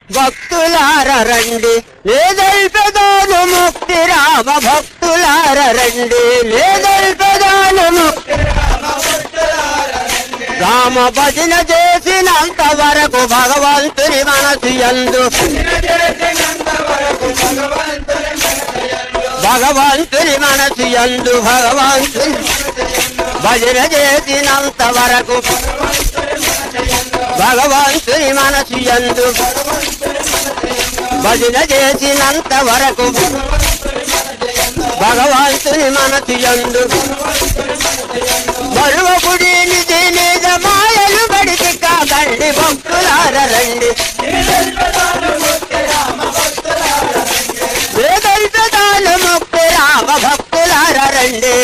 భక్తులార రండి లేదల్పెదాను ముక్తి రామ భక్తులార రండి లేదల్పెదాను ముక్తి రామ భజన చేసినంత వరకు భగవంతుని మనసు ఎందు భగవంతుని మనసు ఎందు భగవంతుని భజన చేసినంత వరకు భగవంతుని మనసు ఎందు భజన చేసినంత వరకు భగవంతుని మనసు ఎందు మరువకుడి నిధి నిజ మాయలు బడికి కాకండి భక్తులార రండి వేదల్పదాలు ముక్తి రామ భక్తులార రండి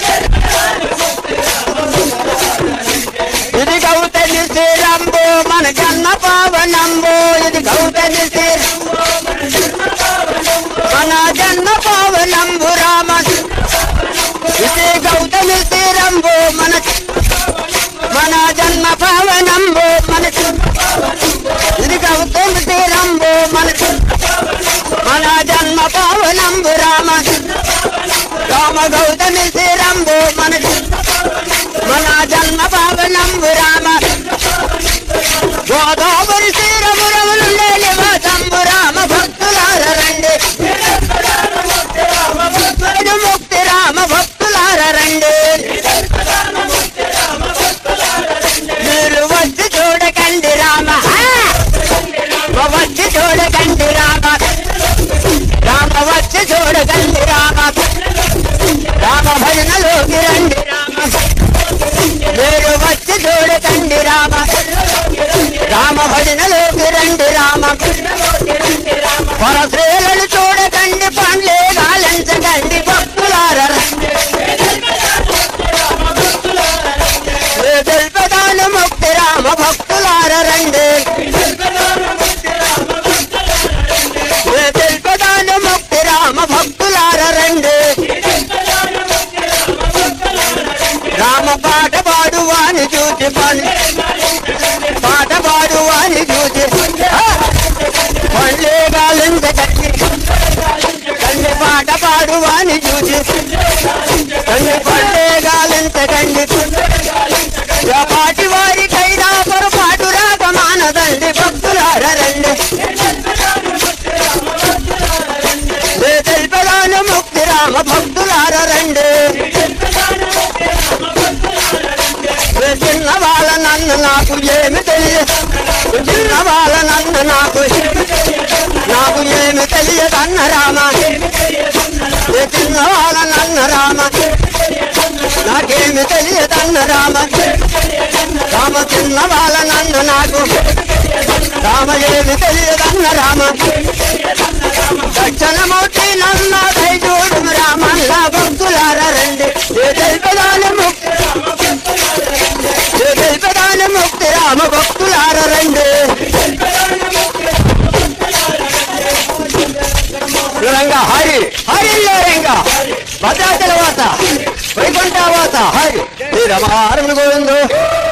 ఇది గౌతమి శ్రీరంబు మన జన్మ పావనంబు ఇది గౌతమి శ్రీ మన జన్మ పావనంబు రామ ఇది గౌతమి శ్రీరంబు మన మన జన్మ పావనంబు మన ఇది గౌతమి శ్రీరంబు మన మన జన్మ పావనంబు రామ రామ గౌతమి శ్రీరంబు మన మన జన్మ పావనంబు రామ గోదావరి శ్రీరమురములు లేని వాసంబు రామ భక్తులార రండి ఇది ముక్తి రామ భక్తులార రండి మీరు వచ్చి చూడకండి రామ ఆ! వచ్చి చూడకండి రామ రామ వచ్చి చూడకండి రామ రామ భజనలోకి రండి రామ మీరు వచ్చి చూడకండి రామ రామ భజనలోకి రండి రామ పరశ్రేలను చూడకండి పండ్లే గాలించకండి భక్తులార తెలుపదాను ముక్తి రామ భక్తులార రండి తెలుపదాను ముక్తి రామ భక్తులార రండి రామ పాట పాడువాని చూసి పండు పాట పాడువాని చూసి ఆ! పండ్లే గాలించకండి కన్ను పాట పాడువాని చూసి కన్ను పండే గాలించకండి ఆ పాటి వారికైనా పొరపాటు రాక మానదండి భక్తులార రండి ఏ తెలుపదాను ముక్తి రామ భక్తులార రండి ఏ చిన్న వాళ్ళ నన్ను నాకు ఏమి తెలియదు చిన్న వాళ్ళ నన్ను నాకు నాకు ఏమి తెలియదన్న రామ ఏ చిన్న వాళ్ళ నన్ను రామ నాకేమి తెలియదన్న రామ రామ చిన్న వాళ్ళ నన్ను నాకు రామ ఏమి తెలియదన్న రామ దక్షిణమూర్తి నన్న దైజూడు రామన్న భక్తులార రండి ఏ తెలుపదాన ముక్తి ఏ తెలుపదాన ముక్తి రామ భక్తులార రండి రంగ హరి హరిలో రంగ భద్రాచల వాత వైకుంఠ వాత హరి శ్రీ రమారములు గోవిందు